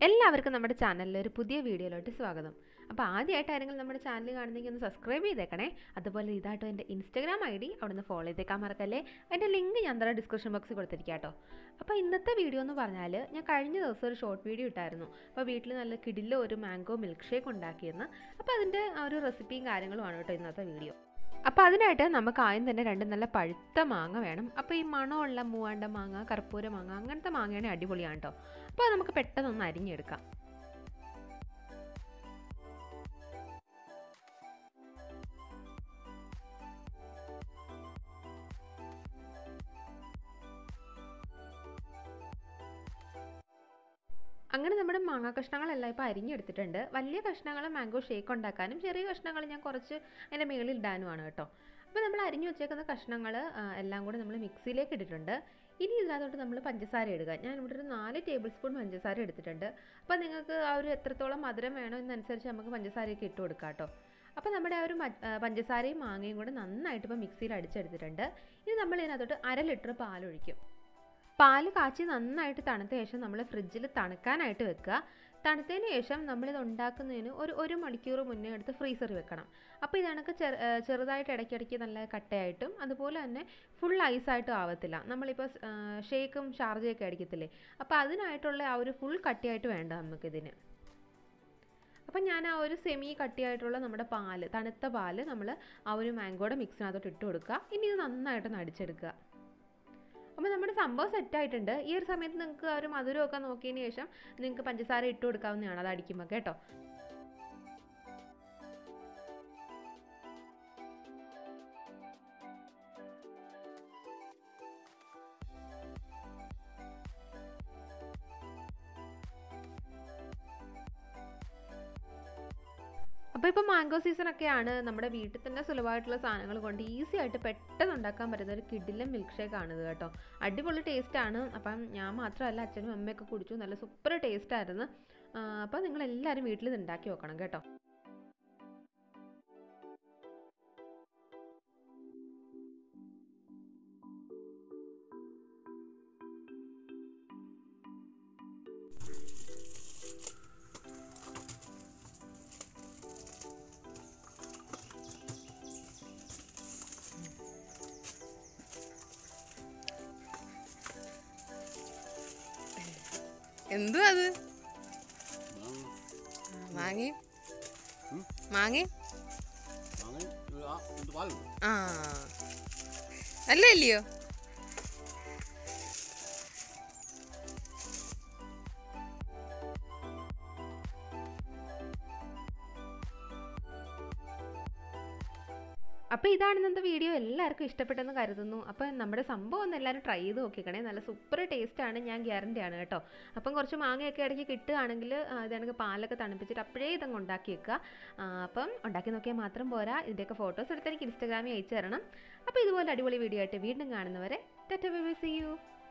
എല്ലാവർക്കും നമ്മുടെ ചാനലിൽ ഒരു പുതിയ വീഡിയോയിലോട്ട് സ്വാഗതം അപ്പോൾ ആദ്യമായിട്ടായിരുന്നെങ്കിൽ നമ്മുടെ ചാനൽ കാണുന്നെങ്കിൽ ഒന്ന് സബ്സ്ക്രൈബ് ചെയ്തേക്കണേ അതുപോലെ ഇതാട്ടോ എൻ്റെ ഇൻസ്റ്റാഗ്രാം ഐ ഡി അവിടെ നിന്ന് ഫോളോ ചെയ്തേക്കാൻ മറക്കല്ലേ അതിൻ്റെ ലിങ്ക് ഞാൻ തരാം ഡിസ്ക്രിപ്ഷൻ ബോക്സിൽ കൊടുത്തിരിക്കാം കേട്ടോ അപ്പോൾ ഇന്നത്തെ വീഡിയോ എന്ന് പറഞ്ഞാൽ ഞാൻ കഴിഞ്ഞ ദിവസം ഒരു ഷോർട്ട് വീഡിയോ ഇട്ടായിരുന്നു അപ്പോൾ വീട്ടിൽ നല്ല കിടിലോ ഒരു മാംഗോ മിൽക്ക് ഷേക്ക് ഉണ്ടാക്കിയെന്ന് അപ്പോൾ അതിൻ്റെ ആ ഒരു റെസിപ്പിയും കാര്യങ്ങളുമാണ് കേട്ടോ ഇന്നത്തെ വീഡിയോ അപ്പോൾ അതിനായിട്ട് നമുക്ക് ആദ്യം തന്നെ രണ്ട് നല്ല പഴുത്ത മാങ്ങ വേണം അപ്പോൾ ഈ മണമുള്ള മൂവാണ്ട മാങ്ങ കർപ്പൂര മാങ്ങ അങ്ങനത്തെ മാങ്ങയാണെങ്കിൽ അടിപൊളിയാണ് കേട്ടോ അപ്പോൾ അത് നമുക്ക് പെട്ടെന്നൊന്ന് അരിഞ്ഞെടുക്കാം അങ്ങനെ നമ്മുടെ മാങ്ങ കഷ്ണങ്ങളെല്ലാം ഇപ്പോൾ അരിഞ്ഞെടുത്തിട്ടുണ്ട് വലിയ കഷ്ണങ്ങൾ മാംഗോ ഷേക്ക് ഉണ്ടാക്കാനും ചെറിയ കഷ്ണങ്ങൾ ഞാൻ കുറച്ച് അതിൻ്റെ മുകളിൽ ഇടാനുമാണ് കേട്ടോ അപ്പോൾ നമ്മൾ അരിഞ്ഞു വെച്ചേക്കുന്ന കഷ്ണങ്ങൾ എല്ലാം കൂടി നമ്മൾ മിക്സിയിലേക്ക് ഇട്ടിട്ടുണ്ട് ഇനി ഇതിനകത്തോട്ട് നമ്മൾ പഞ്ചസാര ഇടുക ഞാൻ ഇവിടെ ഒരു നാല് ടേബിൾ സ്പൂൺ പഞ്ചസാര എടുത്തിട്ടുണ്ട് അപ്പോൾ നിങ്ങൾക്ക് ആ ഒരു എത്രത്തോളം മധുരം വേണോ എന്നനുസരിച്ച് നമുക്ക് പഞ്ചസാരയൊക്കെ ഇട്ട് കൊടുക്കാം കേട്ടോ അപ്പോൾ നമ്മുടെ ആ ഒരു പഞ്ചസാരയും മാങ്ങയും കൂടെ നന്നായിട്ട് ഇപ്പോൾ മിക്സിയിൽ അടിച്ചെടുത്തിട്ടുണ്ട് ഇനി നമ്മൾ ഇതിനകത്തോട്ട് അര ലിറ്റർ പാലൊഴിക്കും പാൽ കാച്ചി നന്നായിട്ട് തണുത്ത ശേഷം നമ്മൾ ഫ്രിഡ്ജിൽ തണുക്കാനായിട്ട് വെക്കുക തണുത്തതിന് ശേഷം നമ്മളിത് ഉണ്ടാക്കുന്നതിന് ഒരു ഒരു മണിക്കൂർ മുന്നേ എടുത്ത് ഫ്രീസറിൽ വെക്കണം അപ്പോൾ ഇതണക്ക് ചെറു ചെറുതായിട്ട് ഇടയ്ക്കിടയ്ക്ക് നല്ല കട്ടയായിട്ടും അതുപോലെ തന്നെ ഫുൾ ഐസായിട്ടും ആവത്തില്ല നമ്മളിപ്പോൾ ഷേക്കും ഷാർജയൊക്കെ അടിക്കത്തില്ലേ അപ്പോൾ അതിനായിട്ടുള്ള ആ ഒരു ഫുൾ കട്ടിയായിട്ട് വേണ്ട നമുക്കിതിന് അപ്പം ഞാൻ ആ ഒരു സെമി കട്ടിയായിട്ടുള്ള നമ്മുടെ പാല് തണുത്ത പാല് നമ്മൾ ആ ഒരു മാംഗോയുടെ മിക്സിനകത്തോട്ട് ഇട്ട് കൊടുക്കുക ഇനി ഇത് നന്നായിട്ടൊന്ന് അടിച്ചെടുക്കുക അപ്പോൾ നമ്മുടെ സംഭവം സെറ്റായിട്ടുണ്ട് ഈ ഒരു സമയത്ത് നിങ്ങൾക്ക് ആ ഒരു മധുരമൊക്കെ നോക്കിയതിന് ശേഷം നിങ്ങൾക്ക് പഞ്ചസാര ഇട്ട് കൊടുക്കാവുന്നതാണ് അത് അടിക്കുമ്പോൾ കേട്ടോ അപ്പോൾ ഇപ്പോൾ മാംഗോ സീസൺ ഒക്കെയാണ് നമ്മുടെ വീട്ടിൽ തന്നെ സുലഭമായിട്ടുള്ള സാധനങ്ങൾ കൊണ്ട് ഈസി ആയിട്ട് പെട്ടെന്ന് ഉണ്ടാക്കാൻ പറ്റുന്ന ഒരു കിഡിലും മിൽക്ക് ഷേക്ക് ആണിത് കേട്ടോ അടിപൊളി ടേസ്റ്റ് ആണ് അപ്പം ഞാൻ മാത്രമല്ല അച്ഛനും അമ്മയൊക്കെ കുടിച്ചു നല്ല സൂപ്പർ ടേസ്റ്റ് ആയിരുന്നു അപ്പോൾ നിങ്ങൾ എല്ലാവരും വീട്ടിൽ ഇത് ഉണ്ടാക്കി നോക്കണം കേട്ടോ എന്തുവാ അത് മാങ്ങി മാങ്ങി ആ അല്ല ഇല്ലയോ അപ്പോൾ ഇതാണ് ഇന്നത്തെ വീഡിയോ എല്ലാവർക്കും ഇഷ്ടപ്പെട്ടെന്ന് കരുതുന്നു അപ്പോൾ നമ്മുടെ സംഭവം ഒന്ന് എല്ലാവരും ട്രൈ ചെയ്ത് നോക്കിക്കണേ നല്ല സൂപ്പർ ടേസ്റ്റാണ് ഞാൻ ഗ്യാരണ്ടി ആണ് കേട്ടോ അപ്പം കുറച്ച് മാങ്ങയൊക്കെ ഇടയ്ക്ക് കിട്ടുകയാണെങ്കിൽ ഇതാണെങ്കിൽ പാലൊക്കെ തണുപ്പിച്ചിട്ട് അപ്പോഴേ ഇതങ്ങ് ഉണ്ടാക്കി വെക്കുക അപ്പം ഉണ്ടാക്കി നോക്കിയാൽ മാത്രം പോരാ ഇതിൻ്റെയൊക്കെ ഫോട്ടോസ് എടുത്ത് എനിക്ക് ഇൻസ്റ്റാഗ്രാമിൽ അയച്ചു തരണം അപ്പോൾ ഇതുപോലെ അടിപൊളി വീഡിയോ ആയിട്ട് വീണ്ടും കാണുന്നവരെ ടെറ്റ ബൈ സി യു